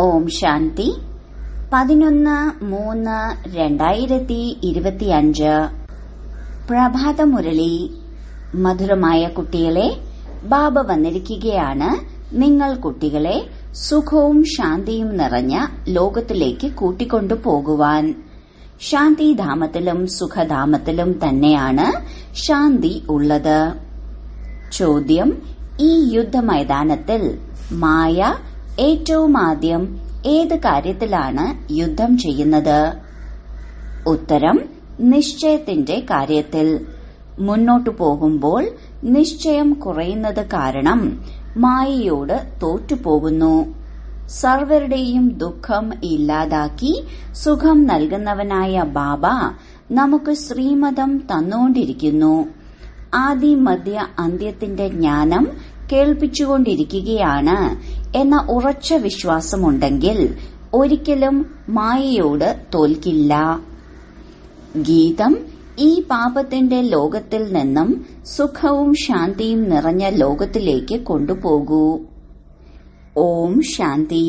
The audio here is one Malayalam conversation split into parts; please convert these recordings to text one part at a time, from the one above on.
ഓം ശാന്തി പതിനൊന്ന് മൂന്ന് രണ്ടായിരത്തി ഇരുപത്തിയഞ്ച് പ്രഭാതമുരളി മധുരമായ കുട്ടികളെ ബാബ വന്നിരിക്കുകയാണ് നിങ്ങൾ കുട്ടികളെ സുഖവും ശാന്തിയും നിറഞ്ഞ ലോകത്തിലേക്ക് കൂട്ടിക്കൊണ്ടു പോകുവാൻ ശാന്തിധാമത്തിലും സുഖധാമത്തിലും തന്നെയാണ് ശാന്തി ഉള്ളത് ചോദ്യം ഈ യുദ്ധമൈതാനത്തിൽ മായ ഏറ്റവും ആദ്യം ഏത് കാര്യത്തിലാണ് യുദ്ധം ചെയ്യുന്നത് ഉത്തരം നിശ്ചയത്തിന്റെ കാര്യത്തിൽ മുന്നോട്ടു പോകുമ്പോൾ നിശ്ചയം കുറയുന്നത് കാരണം മായയോട് തോറ്റുപോകുന്നു സർവരുടെയും ദുഃഖം ഇല്ലാതാക്കി സുഖം നൽകുന്നവനായ ബാബ നമുക്ക് ശ്രീമതം തന്നുകൊണ്ടിരിക്കുന്നു ആദി മധ്യ അന്ത്യത്തിന്റെ ജ്ഞാനം കേൾപ്പിച്ചുകൊണ്ടിരിക്കുകയാണ് എന്ന ഉറച്ച വിശ്വാസമുണ്ടെങ്കിൽ ഒരിക്കലും മായയോട് തോൽക്കില്ല ഗീതം ഈ പാപത്തിന്റെ ലോകത്തിൽ നിന്നും സുഖവും ശാന്തിയും നിറഞ്ഞ ലോകത്തിലേക്ക് കൊണ്ടുപോകൂ ഓം ശാന്തി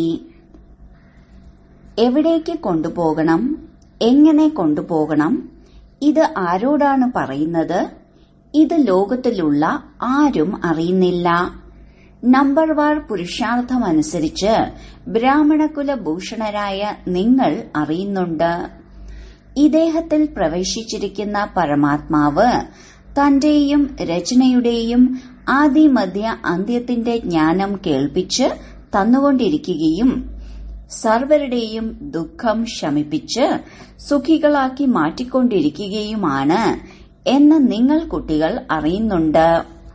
എവിടേക്ക് കൊണ്ടുപോകണം എങ്ങനെ കൊണ്ടുപോകണം ഇത് ആരോടാണ് പറയുന്നത് ഇത് ലോകത്തിലുള്ള ആരും അറിയുന്നില്ല നമ്പർ വാർ പുരുഷാർത്ഥമനുസരിച്ച് ബ്രാഹ്മണകുല ഭൂഷണരായ നിങ്ങൾ അറിയുന്നുണ്ട് ഇദ്ദേഹത്തിൽ പ്രവേശിച്ചിരിക്കുന്ന പരമാത്മാവ് തന്റെയും രചനയുടെയും ആദിമധ്യ അന്ത്യത്തിന്റെ ജ്ഞാനം കേൾപ്പിച്ച് തന്നുകൊണ്ടിരിക്കുകയും സർവരുടെയും ദുഃഖം ശമിപ്പിച്ച് സുഖികളാക്കി മാറ്റിക്കൊണ്ടിരിക്കുകയുമാണ് എന്ന് നിങ്ങൾ കുട്ടികൾ അറിയുന്നുണ്ട്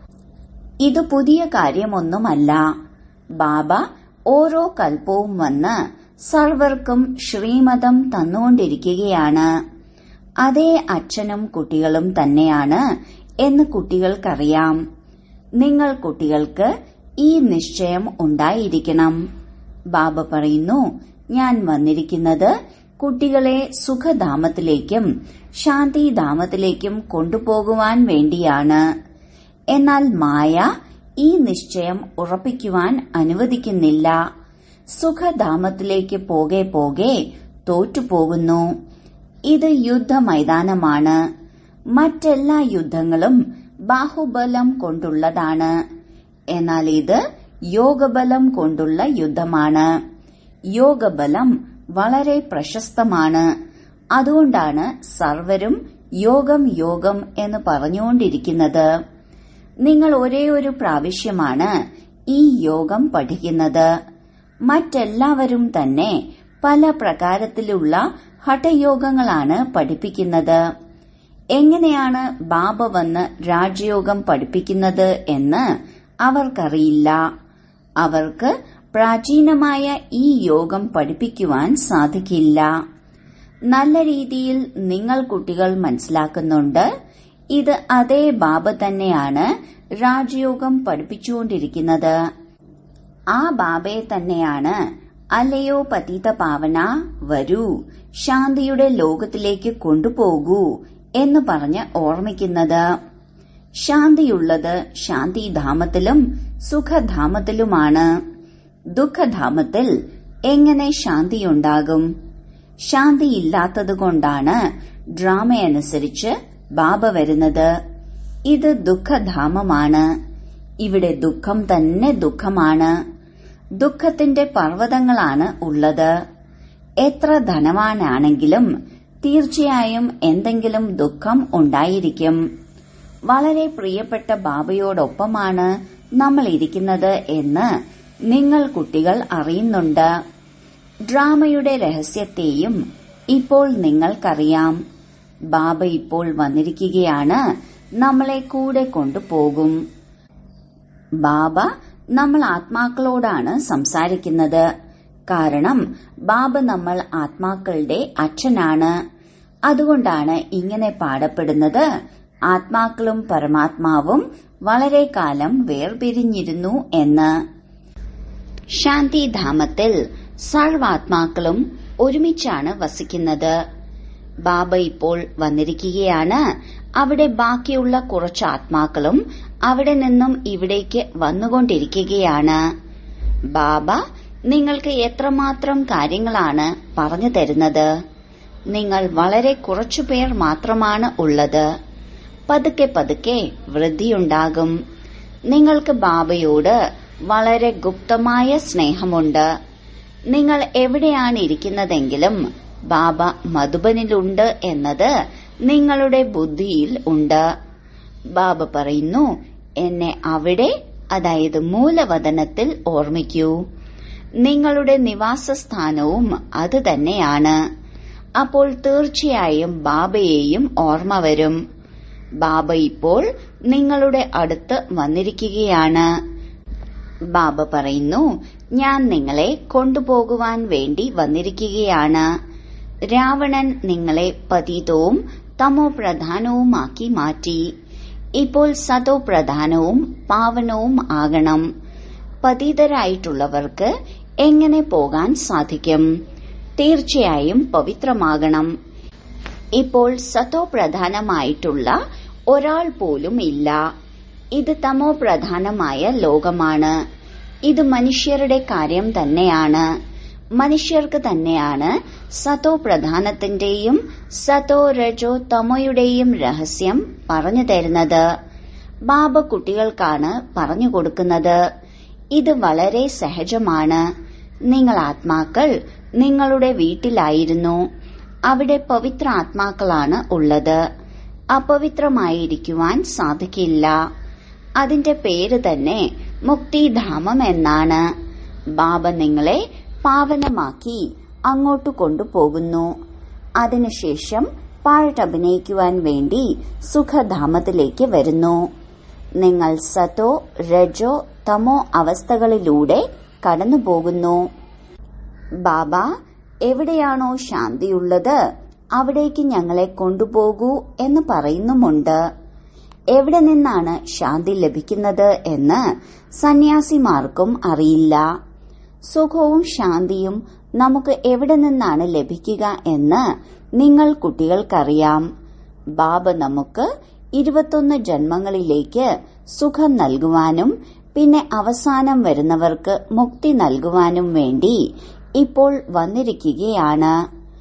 ഇത് പുതിയ കാര്യമൊന്നുമല്ല ബാബ ഓരോ കൽപ്പവും വന്ന് സർവർക്കും ശ്രീമതം തന്നുകൊണ്ടിരിക്കുകയാണ് അതേ അച്ഛനും കുട്ടികളും തന്നെയാണ് എന്ന് കുട്ടികൾക്കറിയാം നിങ്ങൾ കുട്ടികൾക്ക് ഈ നിശ്ചയം ഉണ്ടായിരിക്കണം ബാബ പറയുന്നു ഞാൻ വന്നിരിക്കുന്നത് കുട്ടികളെ സുഖധാമത്തിലേക്കും ശാന്തിധാമത്തിലേക്കും കൊണ്ടുപോകുവാൻ വേണ്ടിയാണ് എന്നാൽ മായ ഈ നിശ്ചയം ഉറപ്പിക്കുവാൻ അനുവദിക്കുന്നില്ല സുഖധാമത്തിലേക്ക് പോകെ പോകെ തോറ്റുപോകുന്നു ഇത് യുദ്ധമൈതാനമാണ് മറ്റെല്ലാ യുദ്ധങ്ങളും ബാഹുബലം കൊണ്ടുള്ളതാണ് എന്നാൽ ഇത് യോഗബലം കൊണ്ടുള്ള യുദ്ധമാണ് യോഗബലം വളരെ പ്രശസ്തമാണ് അതുകൊണ്ടാണ് സർവരും യോഗം യോഗം എന്ന് പറഞ്ഞുകൊണ്ടിരിക്കുന്നത് നിങ്ങൾ ഒരേ ഒരു പ്രാവശ്യമാണ് ഈ യോഗം പഠിക്കുന്നത് മറ്റെല്ലാവരും തന്നെ പല പ്രകാരത്തിലുള്ള ഹഠയോഗങ്ങളാണ് പഠിപ്പിക്കുന്നത് എങ്ങനെയാണ് ബാബ വന്ന് രാജയോഗം പഠിപ്പിക്കുന്നത് എന്ന് അവർക്കറിയില്ല അവർക്ക് പ്രാചീനമായ ഈ യോഗം പഠിപ്പിക്കുവാൻ സാധിക്കില്ല നല്ല രീതിയിൽ നിങ്ങൾ കുട്ടികൾ മനസ്സിലാക്കുന്നുണ്ട് ഇത് അതേ ബാബ തന്നെയാണ് രാജയോഗം പഠിപ്പിച്ചുകൊണ്ടിരിക്കുന്നത് ആ ബാബയെ തന്നെയാണ് അല്ലയോ പതീത പാവന വരൂ ശാന്തിയുടെ ലോകത്തിലേക്ക് കൊണ്ടുപോകൂ എന്ന് പറഞ്ഞ് ഓർമ്മിക്കുന്നത് ശാന്തിയുള്ളത് ശാന്തിധാമത്തിലും സുഖധാമത്തിലുമാണ് ദുഃഖധാമത്തിൽ എങ്ങനെ ശാന്തിയുണ്ടാകും ശാന്തിയില്ലാത്തതുകൊണ്ടാണ് ഡ്രാമയനുസരിച്ച് ബാബ വരുന്നത് ഇത് ദുഃഖധാമമാണ് ഇവിടെ ദുഃഖം തന്നെ ദുഃഖമാണ് ദുഃഖത്തിന്റെ പർവ്വതങ്ങളാണ് ഉള്ളത് എത്ര ധനവാനാണെങ്കിലും തീർച്ചയായും എന്തെങ്കിലും ദുഃഖം ഉണ്ടായിരിക്കും വളരെ പ്രിയപ്പെട്ട ബാബയോടൊപ്പമാണ് നമ്മൾ ഇരിക്കുന്നത് എന്ന് നിങ്ങൾ കുട്ടികൾ അറിയുന്നുണ്ട് ഡ്രാമയുടെ രഹസ്യത്തെയും ഇപ്പോൾ നിങ്ങൾക്കറിയാം ബാബ ഇപ്പോൾ വന്നിരിക്കുകയാണ് നമ്മളെ കൂടെ കൊണ്ടുപോകും ബാബ നമ്മൾ ആത്മാക്കളോടാണ് സംസാരിക്കുന്നത് കാരണം ബാബ നമ്മൾ ആത്മാക്കളുടെ അച്ഛനാണ് അതുകൊണ്ടാണ് ഇങ്ങനെ പാടപ്പെടുന്നത് ആത്മാക്കളും പരമാത്മാവും വളരെ കാലം വേർപിരിഞ്ഞിരുന്നു എന്ന് ശാന്തിധാമത്തിൽ സർവാത്മാക്കളും ഒരുമിച്ചാണ് വസിക്കുന്നത് ബാബ ഇപ്പോൾ വന്നിരിക്കുകയാണ് അവിടെ ബാക്കിയുള്ള കുറച്ച് ആത്മാക്കളും അവിടെ നിന്നും ഇവിടേക്ക് വന്നുകൊണ്ടിരിക്കുകയാണ് ബാബ നിങ്ങൾക്ക് എത്രമാത്രം കാര്യങ്ങളാണ് പറഞ്ഞു തരുന്നത് നിങ്ങൾ വളരെ കുറച്ചുപേർ മാത്രമാണ് ഉള്ളത് പതുക്കെ പതുക്കെ വൃദ്ധിയുണ്ടാകും നിങ്ങൾക്ക് ബാബയോട് വളരെ ഗുപ്തമായ സ്നേഹമുണ്ട് നിങ്ങൾ എവിടെയാണ് ഇരിക്കുന്നതെങ്കിലും ബാബ മധുബനിലുണ്ട് എന്നത് നിങ്ങളുടെ ബുദ്ധിയിൽ ഉണ്ട് ബാബ പറയുന്നു എന്നെ അവിടെ അതായത് മൂലവതനത്തിൽ ഓർമ്മിക്കൂ നിങ്ങളുടെ നിവാസസ്ഥാനവും അത് തന്നെയാണ് അപ്പോൾ തീർച്ചയായും ബാബയെയും ഓർമ്മ വരും ബാബ ഇപ്പോൾ നിങ്ങളുടെ അടുത്ത് വന്നിരിക്കുകയാണ് ബാബ പറയുന്നു ഞാൻ നിങ്ങളെ കൊണ്ടുപോകുവാൻ വേണ്ടി വന്നിരിക്കുകയാണ് രാവണൻ നിങ്ങളെ പതിതവും തമോ പ്രധാനവുമാക്കി മാറ്റി ഇപ്പോൾ സതോ പ്രധാനവും പാവനവും ആകണം പതിതരായിട്ടുള്ളവർക്ക് എങ്ങനെ പോകാൻ സാധിക്കും തീർച്ചയായും പവിത്രമാകണം ഇപ്പോൾ സതോ പ്രധാനമായിട്ടുള്ള ഒരാൾ പോലും ഇല്ല ഇത് തമോ പ്രധാനമായ ലോകമാണ് ഇത് മനുഷ്യരുടെ കാര്യം തന്നെയാണ് മനുഷ്യർക്ക് തന്നെയാണ് സതോ പ്രധാനത്തിന്റെയും സതോ രജോ തമോയുടെയും രഹസ്യം പറഞ്ഞു തരുന്നത് ബാബ കുട്ടികൾക്കാണ് പറഞ്ഞു കൊടുക്കുന്നത് ഇത് വളരെ സഹജമാണ് നിങ്ങൾ ആത്മാക്കൾ നിങ്ങളുടെ വീട്ടിലായിരുന്നു അവിടെ പവിത്ര ആത്മാക്കളാണ് ഉള്ളത് അപവിത്രമായിരിക്കുവാൻ സാധിക്കില്ല അതിന്റെ പേര് തന്നെ മുക്തിധാമം എന്നാണ് ബാബ നിങ്ങളെ പാവനമാക്കി അങ്ങോട്ട് കൊണ്ടുപോകുന്നു അതിനുശേഷം പാട്ടഭിനയിക്കുവാൻ വേണ്ടി സുഖധാമത്തിലേക്ക് വരുന്നു നിങ്ങൾ സതോ രജോ തമോ അവസ്ഥകളിലൂടെ കടന്നുപോകുന്നു ബാബ എവിടെയാണോ ശാന്തിയുള്ളത് അവിടേക്ക് ഞങ്ങളെ കൊണ്ടുപോകൂ എന്ന് പറയുന്നുമുണ്ട് എവിടെ നിന്നാണ് ശാന്തി ലഭിക്കുന്നത് എന്ന് സന്യാസിമാർക്കും അറിയില്ല സുഖവും ശാന്തിയും നമുക്ക് എവിടെ നിന്നാണ് ലഭിക്കുക എന്ന് നിങ്ങൾ കുട്ടികൾക്കറിയാം ബാബ നമുക്ക് ഇരുപത്തൊന്ന് ജന്മങ്ങളിലേക്ക് സുഖം നൽകുവാനും പിന്നെ അവസാനം വരുന്നവർക്ക് മുക്തി നൽകുവാനും വേണ്ടി ഇപ്പോൾ വന്നിരിക്കുകയാണ്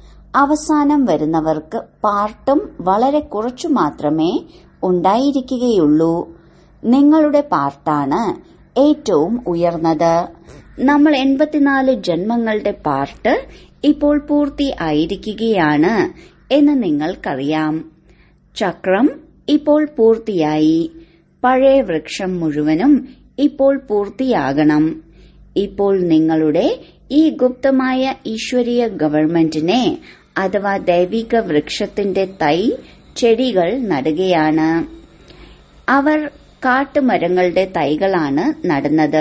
അവസാനം വരുന്നവർക്ക് പാർട്ടും വളരെ കുറച്ചു മാത്രമേ ഉണ്ടായിരിക്കുകയുള്ളൂ നിങ്ങളുടെ പാർട്ടാണ് ഏറ്റവും ഉയർന്നത് നമ്മൾ എൺപത്തിനാല് ജന്മങ്ങളുടെ പാർട്ട് ഇപ്പോൾ പൂർത്തി ആയിരിക്കുകയാണ് എന്ന് നിങ്ങൾക്കറിയാം ചക്രം ഇപ്പോൾ പൂർത്തിയായി പഴയ വൃക്ഷം മുഴുവനും ഇപ്പോൾ പൂർത്തിയാകണം ഇപ്പോൾ നിങ്ങളുടെ ഈ ഗുപ്തമായ ഈശ്വരീയ ഗവൺമെന്റിനെ അഥവാ ദൈവിക വൃക്ഷത്തിന്റെ തൈ ചെടികൾ നടുകയാണ് അവർ കാട്ടുമരങ്ങളുടെ തൈകളാണ് നടുന്നത്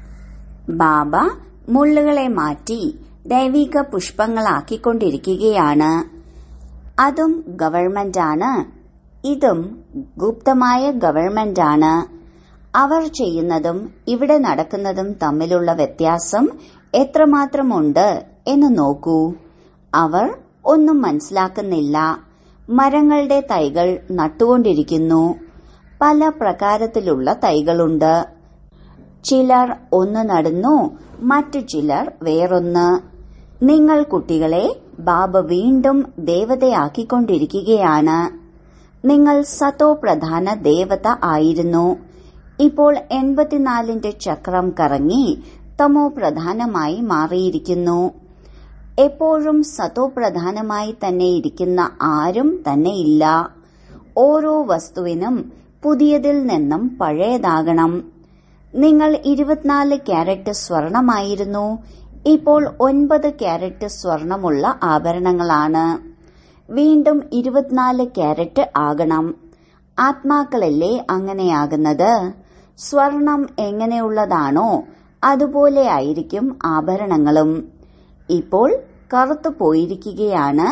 ബാബ മുള്ളുകളെ മാറ്റി ദൈവിക പുഷ്പങ്ങളാക്കിക്കൊണ്ടിരിക്കുകയാണ് അതും ഗവൺമെന്റാണ് ഇതും ഗുപ്തമായ ഗവൺമെന്റാണ് അവർ ചെയ്യുന്നതും ഇവിടെ നടക്കുന്നതും തമ്മിലുള്ള വ്യത്യാസം എത്രമാത്രമുണ്ട് എന്ന് നോക്കൂ അവർ ഒന്നും മനസ്സിലാക്കുന്നില്ല മരങ്ങളുടെ തൈകൾ നട്ടുകൊണ്ടിരിക്കുന്നു പല പ്രകാരത്തിലുള്ള തൈകളുണ്ട് ചിലർ ഒന്ന് നടുന്നു മറ്റു ചിലർ വേറൊന്ന് നിങ്ങൾ കുട്ടികളെ ബാബ വീണ്ടും ദേവതയാക്കിക്കൊണ്ടിരിക്കുകയാണ് നിങ്ങൾ സതോ പ്രധാന ദേവത ആയിരുന്നു ഇപ്പോൾ എൺപത്തിനാലിന്റെ ചക്രം കറങ്ങി തമോ പ്രധാനമായി മാറിയിരിക്കുന്നു എപ്പോഴും സതോ പ്രധാനമായി തന്നെ ഇരിക്കുന്ന ആരും തന്നെയില്ല ഓരോ വസ്തുവിനും പുതിയതിൽ നിന്നും പഴയതാകണം നിങ്ങൾ ഇരുപത്തിനാല് ക്യാരറ്റ് സ്വർണമായിരുന്നു ഇപ്പോൾ ഒൻപത് ക്യാരറ്റ് സ്വർണമുള്ള ആഭരണങ്ങളാണ് വീണ്ടും ഇരുപത്തിനാല് ക്യാരറ്റ് ആകണം ആത്മാക്കളല്ലേ അങ്ങനെയാകുന്നത് സ്വർണം എങ്ങനെയുള്ളതാണോ അതുപോലെ ആയിരിക്കും ആഭരണങ്ങളും ഇപ്പോൾ കറുത്തു പോയിരിക്കുകയാണ്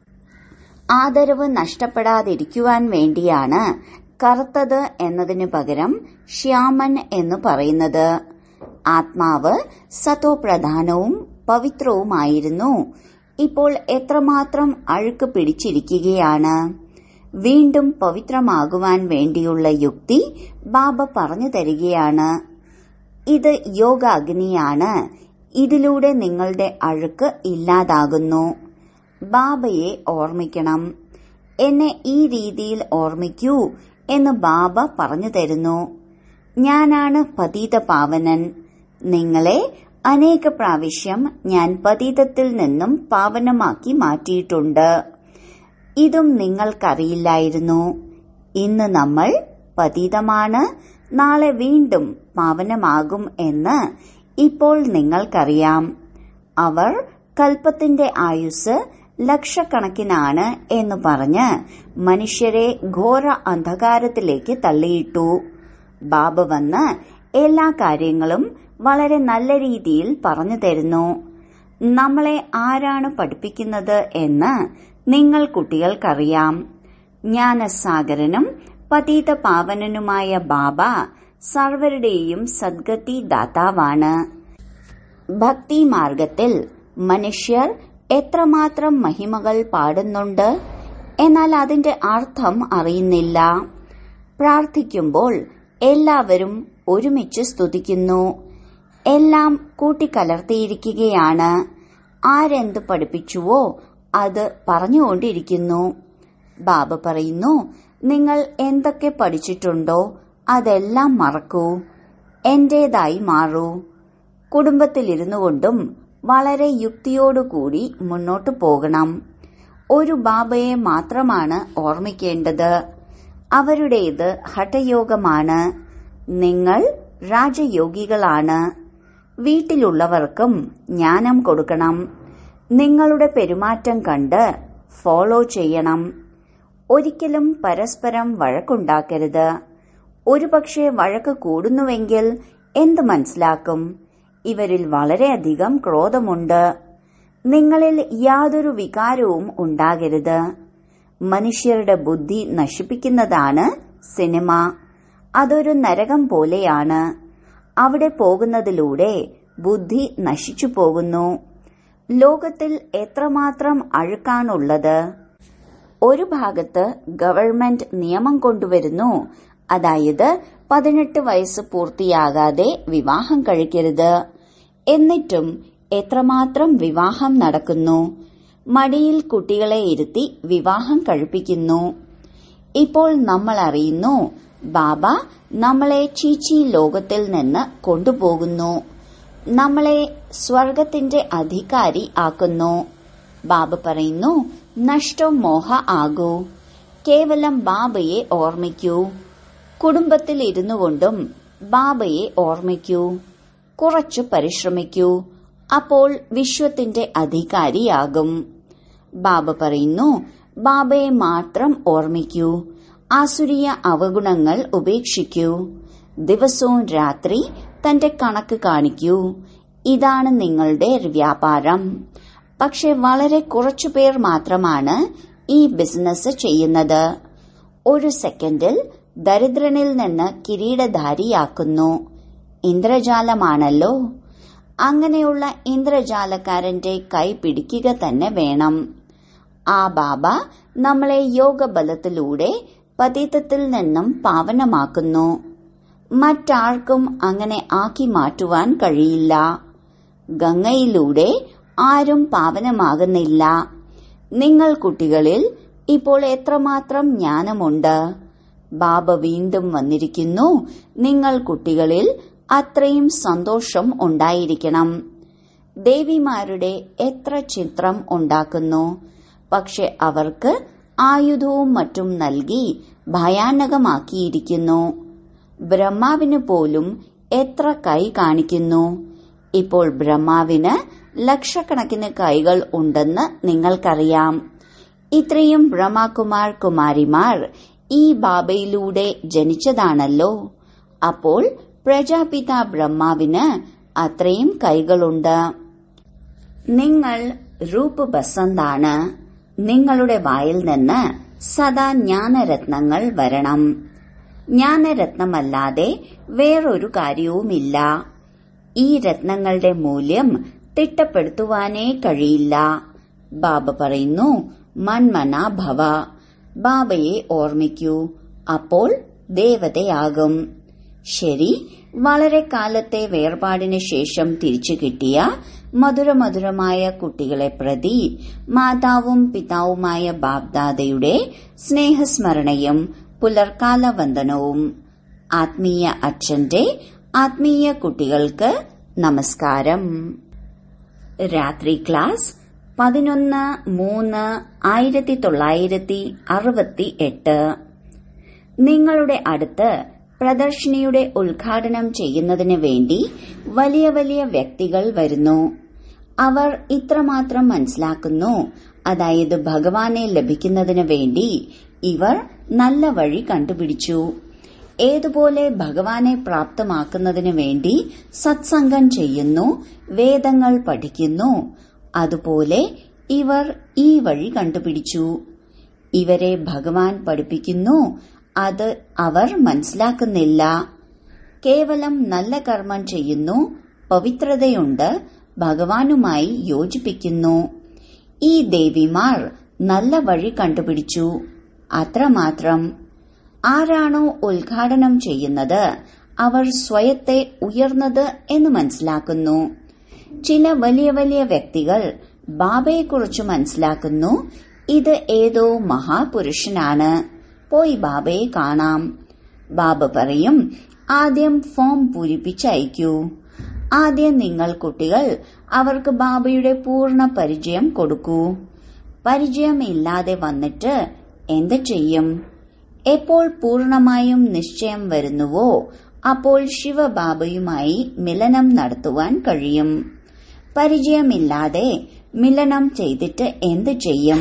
ആദരവ് നഷ്ടപ്പെടാതിരിക്കുവാൻ വേണ്ടിയാണ് കറുത്തത് എന്നതിനു പകരം ശ്യാമൻ എന്ന് പറയുന്നത് ആത്മാവ് സതോ പ്രധാനവും പവിത്രവുമായിരുന്നു ഇപ്പോൾ എത്രമാത്രം അഴുക്ക് പിടിച്ചിരിക്കുകയാണ് വീണ്ടും പവിത്രമാകുവാൻ വേണ്ടിയുള്ള യുക്തി ബാബ പറഞ്ഞു തരികയാണ് ഇത് യോഗാഗ്നിയാണ് ഇതിലൂടെ നിങ്ങളുടെ അഴുക്ക് ഇല്ലാതാകുന്നു ബാബയെ ഓർമ്മിക്കണം എന്നെ ഈ രീതിയിൽ ഓർമ്മിക്കൂ എന്ന് ബാബ പറഞ്ഞു തരുന്നു ഞാനാണ് പതീത പാവനൻ നിങ്ങളെ അനേക പ്രാവശ്യം ഞാൻ പതീതത്തിൽ നിന്നും പാവനമാക്കി മാറ്റിയിട്ടുണ്ട് ഇതും നിങ്ങൾക്കറിയില്ലായിരുന്നു ഇന്ന് നമ്മൾ പതീതമാണ് നാളെ വീണ്ടും പാവനമാകും എന്ന് ഇപ്പോൾ നിങ്ങൾക്കറിയാം അവർ കൽപ്പത്തിന്റെ ആയുസ് ലക്ഷക്കണക്കിനാണ് എന്ന് പറഞ്ഞ് മനുഷ്യരെ ഘോര അന്ധകാരത്തിലേക്ക് തള്ളിയിട്ടു ബാബ വന്ന് എല്ലാ കാര്യങ്ങളും വളരെ നല്ല രീതിയിൽ പറഞ്ഞു തരുന്നു നമ്മളെ ആരാണ് പഠിപ്പിക്കുന്നത് എന്ന് നിങ്ങൾ കുട്ടികൾക്കറിയാം ജ്ഞാനസാഗരനും പതീത പാവനനുമായ ബാബ സർവരുടെയും സദ്ഗതി ദാതാവാണ് ഭക്തി മാർഗത്തിൽ മനുഷ്യർ എത്രമാത്രം മഹിമകൾ പാടുന്നുണ്ട് എന്നാൽ അതിന്റെ അർത്ഥം അറിയുന്നില്ല പ്രാർത്ഥിക്കുമ്പോൾ എല്ലാവരും ഒരുമിച്ച് സ്തുതിക്കുന്നു എല്ലാം കൂട്ടിക്കലർത്തിയിരിക്കുകയാണ് ആരെന്ത് പഠിപ്പിച്ചുവോ അത് പറഞ്ഞുകൊണ്ടിരിക്കുന്നു ബാബ പറയുന്നു നിങ്ങൾ എന്തൊക്കെ പഠിച്ചിട്ടുണ്ടോ അതെല്ലാം മറക്കൂ എന്റേതായി മാറൂ കുടുംബത്തിലിരുന്നു കൊണ്ടും വളരെ യുക്തിയോടുകൂടി മുന്നോട്ടു പോകണം ഒരു ബാബയെ മാത്രമാണ് ഓർമ്മിക്കേണ്ടത് അവരുടേത് ഹഠയോഗമാണ് നിങ്ങൾ രാജയോഗികളാണ് വീട്ടിലുള്ളവർക്കും ജ്ഞാനം കൊടുക്കണം നിങ്ങളുടെ പെരുമാറ്റം കണ്ട് ഫോളോ ചെയ്യണം ഒരിക്കലും പരസ്പരം വഴക്കുണ്ടാക്കരുത് ഒരുപക്ഷെ വഴക്ക് കൂടുന്നുവെങ്കിൽ എന്ത് മനസ്സിലാക്കും ഇവരിൽ വളരെയധികം ക്രോധമുണ്ട് നിങ്ങളിൽ യാതൊരു വികാരവും ഉണ്ടാകരുത് മനുഷ്യരുടെ ബുദ്ധി നശിപ്പിക്കുന്നതാണ് സിനിമ അതൊരു നരകം പോലെയാണ് അവിടെ പോകുന്നതിലൂടെ ബുദ്ധി നശിച്ചു പോകുന്നു ലോകത്തിൽ എത്രമാത്രം അഴുക്കാണുള്ളത് ഒരു ഭാഗത്ത് ഗവൺമെന്റ് നിയമം കൊണ്ടുവരുന്നു അതായത് പതിനെട്ട് വയസ്സ് പൂർത്തിയാകാതെ വിവാഹം കഴിക്കരുത് എന്നിട്ടും എത്രമാത്രം വിവാഹം നടക്കുന്നു മടിയിൽ കുട്ടികളെ ഇരുത്തി വിവാഹം കഴിപ്പിക്കുന്നു ഇപ്പോൾ നമ്മൾ അറിയുന്നു ബാബ നമ്മളെ ചീച്ചി ലോകത്തിൽ നിന്ന് കൊണ്ടുപോകുന്നു നമ്മളെ സ്വർഗത്തിന്റെ അധികാരി ആക്കുന്നു ബാബ പറയുന്നു നഷ്ടം മോഹ ആകൂ കേവലം ബാബയെ ഓർമ്മിക്കൂ കുടുംബത്തിൽ ഇരുന്നു കൊണ്ടും ബാബയെ ഓർമ്മിക്കൂ കുറച്ചു പരിശ്രമിക്കൂ അപ്പോൾ വിശ്വത്തിന്റെ അധികാരിയാകും ബാബ പറയുന്നു ബാബയെ മാത്രം ഓർമ്മിക്കൂ ആസുരീയ അവഗുണങ്ങൾ ഉപേക്ഷിക്കൂ ദിവസവും രാത്രി തന്റെ കണക്ക് കാണിക്കൂ ഇതാണ് നിങ്ങളുടെ വ്യാപാരം പക്ഷെ വളരെ കുറച്ചുപേർ മാത്രമാണ് ഈ ബിസിനസ് ചെയ്യുന്നത് ഒരു സെക്കൻഡിൽ ദരിദ്രനിൽ നിന്ന് കിരീടധാരിയാക്കുന്നു ഇന്ദ്രജാലമാണല്ലോ അങ്ങനെയുള്ള ഇന്ദ്രജാലക്കാരന്റെ കൈ പിടിക്കുക തന്നെ വേണം ആ ബാബ നമ്മളെ യോഗബലത്തിലൂടെ പതിതത്തിൽ നിന്നും പാവനമാക്കുന്നു മറ്റാർക്കും അങ്ങനെ ആക്കി മാറ്റുവാൻ കഴിയില്ല ഗംഗയിലൂടെ ആരും പാവനമാകുന്നില്ല നിങ്ങൾ കുട്ടികളിൽ ഇപ്പോൾ എത്രമാത്രം ജ്ഞാനമുണ്ട് ബാബ വീണ്ടും വന്നിരിക്കുന്നു നിങ്ങൾ കുട്ടികളിൽ അത്രയും സന്തോഷം ഉണ്ടായിരിക്കണം ദേവിമാരുടെ എത്ര ചിത്രം ഉണ്ടാക്കുന്നു പക്ഷെ അവർക്ക് ആയുധവും മറ്റും നൽകി ഭയാനകമാക്കിയിരിക്കുന്നു ബ്രഹ്മാവിന് പോലും എത്ര കൈ കാണിക്കുന്നു ഇപ്പോൾ ബ്രഹ്മാവിന് ലക്ഷക്കണക്കിന് കൈകൾ ഉണ്ടെന്ന് നിങ്ങൾക്കറിയാം ഇത്രയും ബ്രഹ്മകുമാർ കുമാരിമാർ ഈ ബാബയിലൂടെ ജനിച്ചതാണല്ലോ അപ്പോൾ പ്രജാപിത ബ്രഹ്മാവിന് അത്രയും കൈകളുണ്ട് നിങ്ങൾ രൂപ് ബസന്താണ് നിങ്ങളുടെ വായിൽ നിന്ന് സദാ ജ്ഞാനരത്നങ്ങൾ വരണം ജ്ഞാനരത്നമല്ലാതെ വേറൊരു കാര്യവുമില്ല ഈ രത്നങ്ങളുടെ മൂല്യം തിട്ടപ്പെടുത്തുവാനേ കഴിയില്ല ബാബ പറയുന്നു മൺമന ഭവ ബാബയെ ഓർമ്മിക്കൂ അപ്പോൾ ദേവതയാകും ശരി വളരെ കാലത്തെ വേർപാടിന് ശേഷം തിരിച്ചു കിട്ടിയ മധുരമധുരമായ കുട്ടികളെ പ്രതി മാതാവും പിതാവുമായ ബാബ്ദാദയുടെ സ്നേഹസ്മരണയും പുലർക്കാല വന്ദനവും ആത്മീയ അച്ഛന്റെ ആത്മീയ കുട്ടികൾക്ക് നമസ്കാരം രാത്രി ക്ലാസ് പതിനൊന്ന് മൂന്ന് ആയിരത്തി തൊള്ളായിരത്തി അറുപത്തി എട്ട് നിങ്ങളുടെ അടുത്ത് പ്രദർശിനിയുടെ ഉദ്ഘാടനം ചെയ്യുന്നതിന് വേണ്ടി വലിയ വലിയ വ്യക്തികൾ വരുന്നു അവർ ഇത്രമാത്രം മനസ്സിലാക്കുന്നു അതായത് ഭഗവാനെ ലഭിക്കുന്നതിന് വേണ്ടി ഇവർ നല്ല വഴി കണ്ടുപിടിച്ചു ഏതുപോലെ ഭഗവാനെ പ്രാപ്തമാക്കുന്നതിന് വേണ്ടി സത്സംഗം ചെയ്യുന്നു വേദങ്ങൾ പഠിക്കുന്നു അതുപോലെ ഇവർ ഈ വഴി കണ്ടുപിടിച്ചു ഇവരെ ഭഗവാൻ പഠിപ്പിക്കുന്നു അത് അവർ മനസ്സിലാക്കുന്നില്ല കേവലം നല്ല കർമ്മം ചെയ്യുന്നു പവിത്രതയുണ്ട് ഭഗവാനുമായി യോജിപ്പിക്കുന്നു ഈ ദേവിമാർ നല്ല വഴി കണ്ടുപിടിച്ചു അത്രമാത്രം ആരാണോ ഉദ്ഘാടനം ചെയ്യുന്നത് അവർ സ്വയത്തെ ഉയർന്നത് എന്ന് മനസ്സിലാക്കുന്നു ചില വലിയ വലിയ വ്യക്തികൾ ബാബയെക്കുറിച്ച് മനസ്സിലാക്കുന്നു ഇത് ഏതോ മഹാപുരുഷനാണ് പോയി ബാബയെ കാണാം ബാബ പറയും ആദ്യം ഫോം പൂരിപ്പിച്ചയക്കൂ ആദ്യം നിങ്ങൾ കുട്ടികൾ അവർക്ക് ബാബയുടെ പൂർണ്ണ പരിചയം കൊടുക്കൂ പരിചയം ഇല്ലാതെ വന്നിട്ട് എന്ത് ചെയ്യും എപ്പോൾ പൂർണമായും നിശ്ചയം വരുന്നുവോ അപ്പോൾ ശിവബാബയുമായി മിലനം നടത്തുവാൻ കഴിയും പരിചയമില്ലാതെ മിലനം ചെയ്തിട്ട് എന്തു ചെയ്യും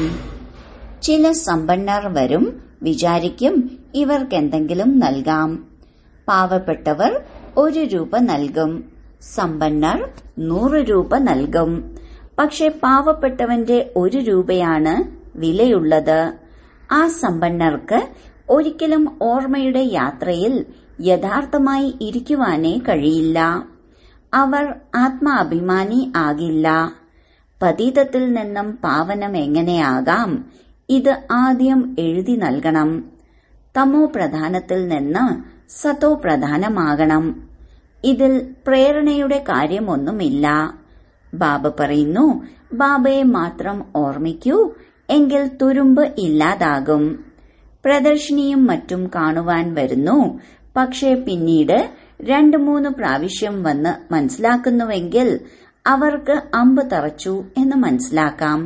ചില സമ്പന്നർ വരും വിചാരിക്കും ഇവർക്കെന്തെങ്കിലും നൽകാം പാവപ്പെട്ടവർ ഒരു രൂപ നൽകും സമ്പന്നർ നൂറ് രൂപ നൽകും പക്ഷെ പാവപ്പെട്ടവന്റെ ഒരു രൂപയാണ് വിലയുള്ളത് ആ സമ്പന്നർക്ക് ഒരിക്കലും ഓർമ്മയുടെ യാത്രയിൽ യഥാർത്ഥമായി ഇരിക്കുവാനേ കഴിയില്ല അവർ ആത്മാഭിമാനി ആകില്ല പതീതത്തിൽ നിന്നും പാവനം എങ്ങനെയാകാം ഇത് ആദ്യം എഴുതി നൽകണം തമോ പ്രധാനത്തിൽ നിന്ന് സതോ പ്രധാനമാകണം ഇതിൽ പ്രേരണയുടെ കാര്യമൊന്നുമില്ല ബാബ പറയുന്നു ബാബയെ മാത്രം ഓർമ്മിക്കൂ എങ്കിൽ തുരുമ്പ് ഇല്ലാതാകും പ്രദർശിനിയും മറ്റും കാണുവാൻ വരുന്നു പക്ഷേ പിന്നീട് രണ്ടു മൂന്ന് പ്രാവശ്യം വന്ന് മനസ്സിലാക്കുന്നുവെങ്കിൽ അവർക്ക് അമ്പ് തറച്ചു എന്ന് മനസ്സിലാക്കാം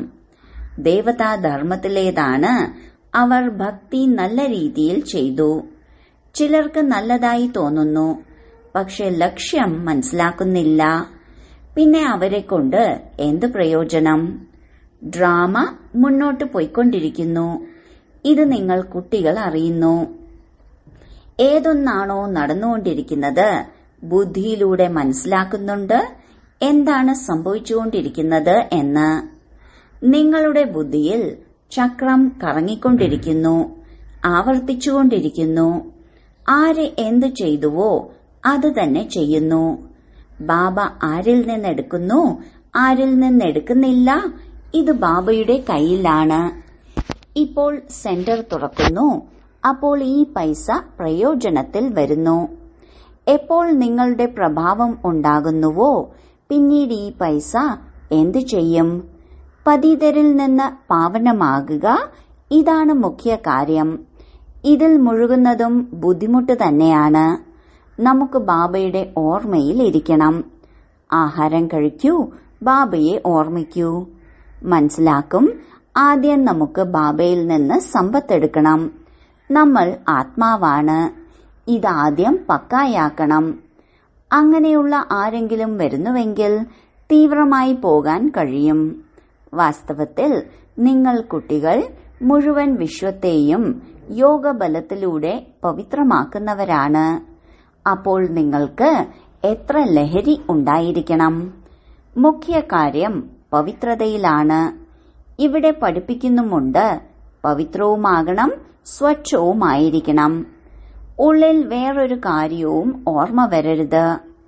ദേവതാധർമ്മത്തിലേതാണ് അവർ ഭക്തി നല്ല രീതിയിൽ ചെയ്തു ചിലർക്ക് നല്ലതായി തോന്നുന്നു പക്ഷെ ലക്ഷ്യം മനസ്സിലാക്കുന്നില്ല പിന്നെ അവരെ കൊണ്ട് എന്ത് പ്രയോജനം ഡ്രാമ മുന്നോട്ട് പോയിക്കൊണ്ടിരിക്കുന്നു ഇത് നിങ്ങൾ കുട്ടികൾ അറിയുന്നു ഏതൊന്നാണോ നടന്നുകൊണ്ടിരിക്കുന്നത് ബുദ്ധിയിലൂടെ മനസ്സിലാക്കുന്നുണ്ട് എന്താണ് സംഭവിച്ചുകൊണ്ടിരിക്കുന്നത് എന്ന് നിങ്ങളുടെ ബുദ്ധിയിൽ ചക്രം കറങ്ങിക്കൊണ്ടിരിക്കുന്നു ആവർത്തിച്ചുകൊണ്ടിരിക്കുന്നു ആര് എന്തു ചെയ്തുവോ അത് തന്നെ ചെയ്യുന്നു ബാബ ആരിൽ നിന്നെടുക്കുന്നു ആരിൽ നിന്നെടുക്കുന്നില്ല ഇത് ബാബയുടെ കയ്യിലാണ് ഇപ്പോൾ സെന്റർ തുറക്കുന്നു അപ്പോൾ ഈ പൈസ പ്രയോജനത്തിൽ വരുന്നു എപ്പോൾ നിങ്ങളുടെ പ്രഭാവം ഉണ്ടാകുന്നുവോ പിന്നീട് ഈ പൈസ എന്തു ചെയ്യും പതിതരിൽ നിന്ന് പാവനമാകുക ഇതാണ് മുഖ്യ കാര്യം ഇതിൽ മുഴുകുന്നതും ബുദ്ധിമുട്ട് തന്നെയാണ് നമുക്ക് ബാബയുടെ ഓർമ്മയിൽ ഇരിക്കണം ആഹാരം കഴിക്കൂ ബാബയെ ഓർമ്മിക്കൂ മനസ്സിലാക്കും ആദ്യം നമുക്ക് ബാബയിൽ നിന്ന് സമ്പത്തെടുക്കണം നമ്മൾ ആത്മാവാണ് ഇതാദ്യം പക്കായാക്കണം അങ്ങനെയുള്ള ആരെങ്കിലും വരുന്നുവെങ്കിൽ തീവ്രമായി പോകാൻ കഴിയും വാസ്തവത്തിൽ നിങ്ങൾ കുട്ടികൾ മുഴുവൻ വിശ്വത്തെയും യോഗബലത്തിലൂടെ പവിത്രമാക്കുന്നവരാണ് അപ്പോൾ നിങ്ങൾക്ക് എത്ര ലഹരി ഉണ്ടായിരിക്കണം മുഖ്യ കാര്യം പവിത്രതയിലാണ് ഇവിടെ പഠിപ്പിക്കുന്നുമുണ്ട് പവിത്രവുമാകണം സ്വച്ഛവുമായിരിക്കണം ഉള്ളിൽ വേറൊരു കാര്യവും ഓർമ്മ വരരുത്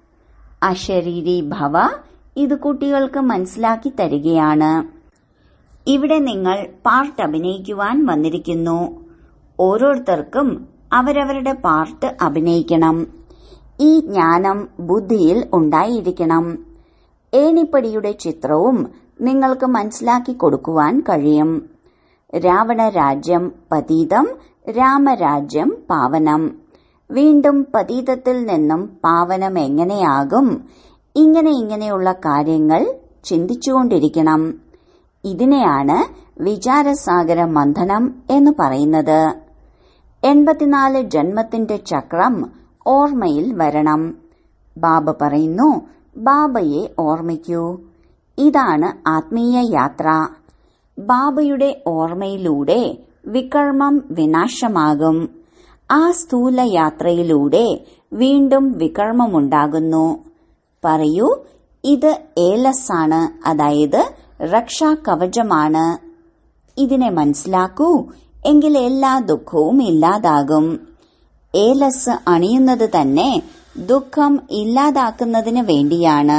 അശരീരി ഭവ ഇത് കുട്ടികൾക്ക് മനസ്സിലാക്കി തരികയാണ് ഇവിടെ നിങ്ങൾ പാർട്ട് അഭിനയിക്കുവാൻ വന്നിരിക്കുന്നു ഓരോരുത്തർക്കും അവരവരുടെ പാർട്ട് അഭിനയിക്കണം ഈ ജ്ഞാനം ബുദ്ധിയിൽ ഉണ്ടായിരിക്കണം ഏണിപ്പടിയുടെ ചിത്രവും നിങ്ങൾക്ക് മനസ്സിലാക്കി കൊടുക്കുവാൻ കഴിയും രാവണ രാജ്യം പതീതം രാമരാജ്യം പാവനം വീണ്ടും പതീതത്തിൽ നിന്നും പാവനം എങ്ങനെയാകും ഇങ്ങനെ ഇങ്ങനെയുള്ള കാര്യങ്ങൾ ചിന്തിച്ചുകൊണ്ടിരിക്കണം ഇതിനെയാണ് വിചാരസാഗര മന്ഥനം എന്ന് പറയുന്നത് എൺപത്തിനാല് ജന്മത്തിന്റെ ചക്രം ഓർമ്മയിൽ വരണം ബാബ പറയുന്നു ബാബയെ ഓർമ്മിക്കൂ ഇതാണ് ആത്മീയ യാത്ര ബാബയുടെ ഓർമ്മയിലൂടെ വികർമ്മം വിനാശമാകും ആ സ്ഥൂല യാത്രയിലൂടെ വീണ്ടും വികർമ്മമുണ്ടാകുന്നു പറയൂ ഇത് ഏലസാണ് അതായത് രക്ഷാ കവചമാണ് ഇതിനെ മനസ്സിലാക്കൂ എങ്കിൽ എല്ലാ ദുഃഖവും ഇല്ലാതാകും ഏലസ് അണിയുന്നത് തന്നെ ദുഃഖം ഇല്ലാതാക്കുന്നതിന് വേണ്ടിയാണ്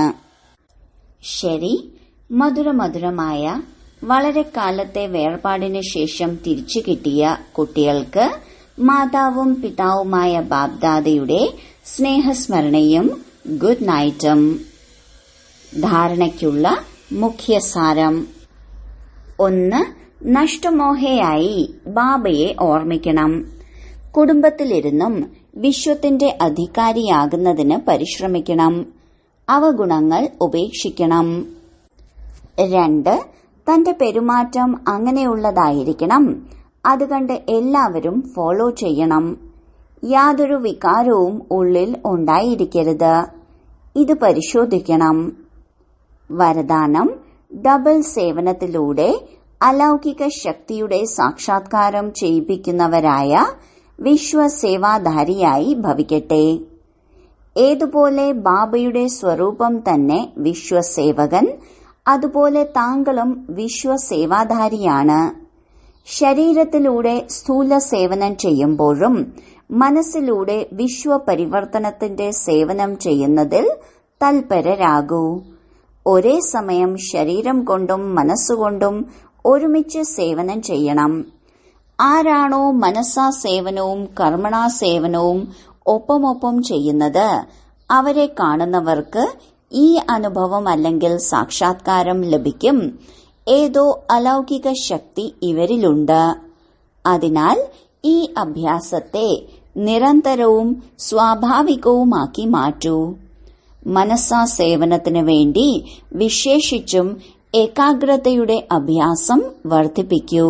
ശരി മധുരമധുരമായ വളരെ കാലത്തെ വേർപാടിന് ശേഷം തിരിച്ചു കിട്ടിയ കുട്ടികൾക്ക് മാതാവും പിതാവുമായ ബാബ്ദാദയുടെ സ്നേഹസ്മരണയും ഗുഡ് നൈറ്റും ധാരണയ്ക്കുള്ള മുഖ്യസാരം ഒന്ന് നഷ്ടമോഹയായി ബാബയെ ഓർമ്മിക്കണം കുടുംബത്തിലിരുന്നും വിശ്വത്തിന്റെ അധികാരിയാകുന്നതിന് പരിശ്രമിക്കണം അവഗുണങ്ങൾ ഉപേക്ഷിക്കണം രണ്ട് തന്റെ പെരുമാറ്റം അങ്ങനെയുള്ളതായിരിക്കണം അത് കണ്ട് എല്ലാവരും ഫോളോ ചെയ്യണം യാതൊരു വികാരവും ഉള്ളിൽ ഉണ്ടായിരിക്കരുത് ഇത് പരിശോധിക്കണം വരദാനം ഡബിൾ സേവനത്തിലൂടെ അലൗകിക ശക്തിയുടെ സാക്ഷാത്കാരം ചെയ്യിപ്പിക്കുന്നവരായ വിശ്വസേവാധാരിയായി ഭവിക്കട്ടെ ഏതുപോലെ ബാബയുടെ സ്വരൂപം തന്നെ വിശ്വസേവകൻ അതുപോലെ താങ്കളും വിശ്വസേവാധാരിയാണ് ശരീരത്തിലൂടെ സ്ഥൂല സേവനം ചെയ്യുമ്പോഴും മനസ്സിലൂടെ വിശ്വപരിവർത്തനത്തിന്റെ സേവനം ചെയ്യുന്നതിൽ തൽപരരാകൂ ഒരേ സമയം ശരീരം കൊണ്ടും മനസ്സുകൊണ്ടും ഒരുമിച്ച് സേവനം ചെയ്യണം ആരാണോ മനസ്സാ സേവനവും കർമ്മണാ സേവനവും ഒപ്പമൊപ്പം ചെയ്യുന്നത് അവരെ കാണുന്നവർക്ക് ഈ അനുഭവം അല്ലെങ്കിൽ സാക്ഷാത്കാരം ലഭിക്കും ഏതോ അലൗകിക ശക്തി ഇവരിലുണ്ട് അതിനാൽ ഈ അഭ്യാസത്തെ നിരന്തരവും സ്വാഭാവികവുമാക്കി മാറ്റൂ മനസ്സാ സേവനത്തിനു വേണ്ടി വിശേഷിച്ചും ഏകാഗ്രതയുടെ അഭ്യാസം വർദ്ധിപ്പിക്കൂ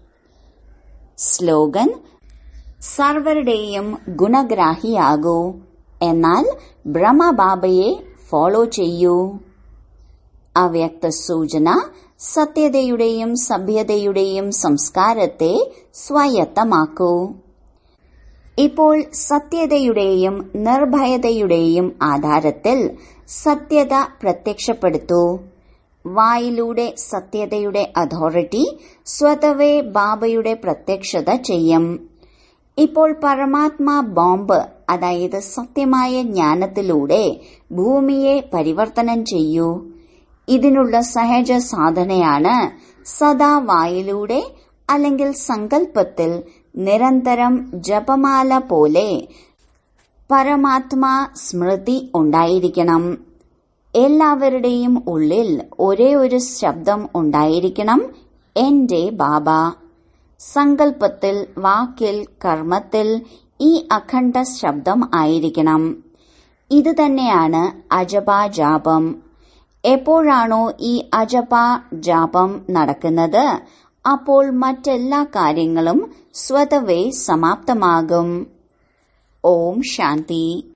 സ്ലോഗൻ സർവരുടെയും ഗുണഗ്രാഹിയാകൂ എന്നാൽ ബ്രഹ്മബാബയെ ഫോളോ ചെയ്യൂ അവ്യക്ത സൂചന സത്യതയുടെയും സഭ്യതയുടെയും സംസ്കാരത്തെ സ്വായത്തമാക്കൂ ഇപ്പോൾ സത്യതയുടെയും നിർഭയതയുടെയും ആധാരത്തിൽ സത്യത പ്രത്യക്ഷപ്പെടുത്തൂ വായിലൂടെ സത്യതയുടെ അതോറിറ്റി സ്വതവേ ബാബയുടെ പ്രത്യക്ഷത ചെയ്യും ഇപ്പോൾ പരമാത്മാ ബോംബ് അതായത് സത്യമായ ജ്ഞാനത്തിലൂടെ ഭൂമിയെ പരിവർത്തനം ചെയ്യൂ ഇതിനുള്ള സഹജ സാധനയാണ് സദാ വായിലൂടെ അല്ലെങ്കിൽ സങ്കല്പത്തിൽ നിരന്തരം ജപമാല പോലെ പരമാത്മാ സ്മൃതി ഉണ്ടായിരിക്കണം എല്ലാവരുടെയും ഉള്ളിൽ ഒരേ ഒരു ശബ്ദം ഉണ്ടായിരിക്കണം എന്റെ ബാബ സങ്കല്പത്തിൽ വാക്കിൽ കർമ്മത്തിൽ ഈ അഖണ്ഡ ശബ്ദം ആയിരിക്കണം ഇത് തന്നെയാണ് അജപ ജാപം എപ്പോഴാണോ ഈ അജപ ജാപം നടക്കുന്നത് അപ്പോൾ മറ്റെല്ലാ കാര്യങ്ങളും സ്വതവേ സമാപ്തമാകും ഓം ശാന്തി